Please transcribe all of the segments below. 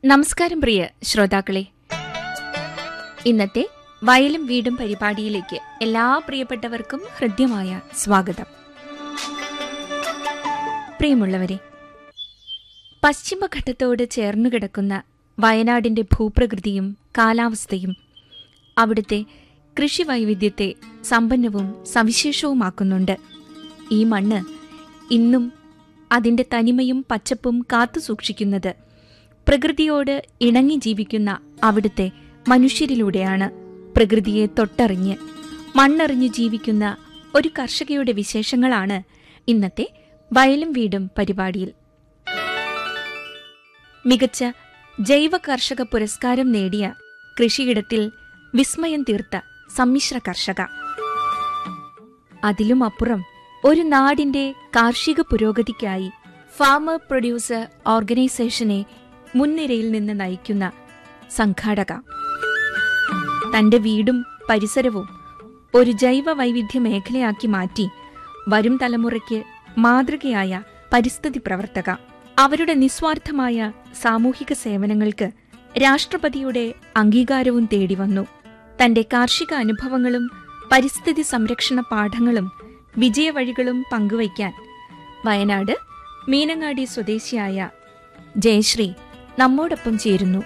നമസ്കാരം പ്രിയ ശ്രോതാക്കളെ ഇന്നത്തെ വയലും വീടും പരിപാടിയിലേക്ക് എല്ലാ പ്രിയപ്പെട്ടവർക്കും ഹൃദ്യമായ സ്വാഗതം പ്രിയമുള്ളവരെ പശ്ചിമഘട്ടത്തോട് ചേർന്നു കിടക്കുന്ന വയനാടിന്റെ ഭൂപ്രകൃതിയും കാലാവസ്ഥയും അവിടുത്തെ കൃഷി വൈവിധ്യത്തെ സമ്പന്നവും സവിശേഷവുമാക്കുന്നുണ്ട് ഈ മണ്ണ് ഇന്നും അതിന്റെ തനിമയും പച്ചപ്പും കാത്തുസൂക്ഷിക്കുന്നത് പ്രകൃതിയോട് ഇണങ്ങി ജീവിക്കുന്ന അവിടുത്തെ മനുഷ്യരിലൂടെയാണ് പ്രകൃതിയെ തൊട്ടറിഞ്ഞ് മണ്ണറിഞ്ഞ് ജീവിക്കുന്ന ഒരു കർഷകയുടെ വിശേഷങ്ങളാണ് ഇന്നത്തെ വയലും വീടും പരിപാടിയിൽ മികച്ച ജൈവ കർഷക പുരസ്കാരം നേടിയ കൃഷിയിടത്തിൽ വിസ്മയം തീർത്ത സമ്മിശ്ര കർഷക അതിലും അപ്പുറം ഒരു നാടിന്റെ കാർഷിക പുരോഗതിക്കായി ഫാമർ പ്രൊഡ്യൂസർ ഓർഗനൈസേഷനെ മുൻനിരയിൽ നിന്ന് നയിക്കുന്ന സംഘാടക തന്റെ വീടും പരിസരവും ഒരു ജൈവ വൈവിധ്യ മേഖലയാക്കി മാറ്റി വരും തലമുറയ്ക്ക് മാതൃകയായ പരിസ്ഥിതി പ്രവർത്തക അവരുടെ നിസ്വാർത്ഥമായ സാമൂഹിക സേവനങ്ങൾക്ക് രാഷ്ട്രപതിയുടെ അംഗീകാരവും തേടി വന്നു തന്റെ കാർഷിക അനുഭവങ്ങളും പരിസ്ഥിതി സംരക്ഷണ പാഠങ്ങളും വിജയവഴികളും പങ്കുവയ്ക്കാൻ വയനാട് മീനങ്ങാടി സ്വദേശിയായ ജയശ്രീ നമ്മോടൊപ്പം ചേരുന്നു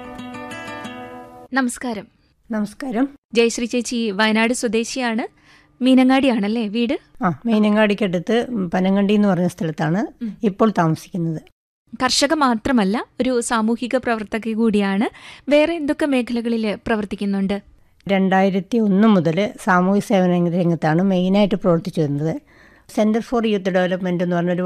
നമസ്കാരം നമസ്കാരം ജയശ്രീ ചേച്ചി വയനാട് സ്വദേശിയാണ് മീനങ്ങാടിയാണല്ലേ വീട് ആ മീനങ്ങാടിക്കടുത്ത് പനങ്കണ്ടി എന്ന് പറഞ്ഞ സ്ഥലത്താണ് ഉം. ഇപ്പോൾ താമസിക്കുന്നത് കർഷക മാത്രമല്ല ഒരു സാമൂഹിക പ്രവർത്തക കൂടിയാണ് വേറെ എന്തൊക്കെ മേഖലകളിൽ പ്രവർത്തിക്കുന്നുണ്ട് രണ്ടായിരത്തി ഒന്ന് മുതൽ സാമൂഹ്യ സേവന രംഗത്താണ് മെയിനായിട്ട് പ്രവർത്തിച്ചു വരുന്നത് സെൻറ്റർ ഫോർ യൂത്ത് ഡെവലപ്മെൻറ്റ് എന്ന് പറഞ്ഞൊരു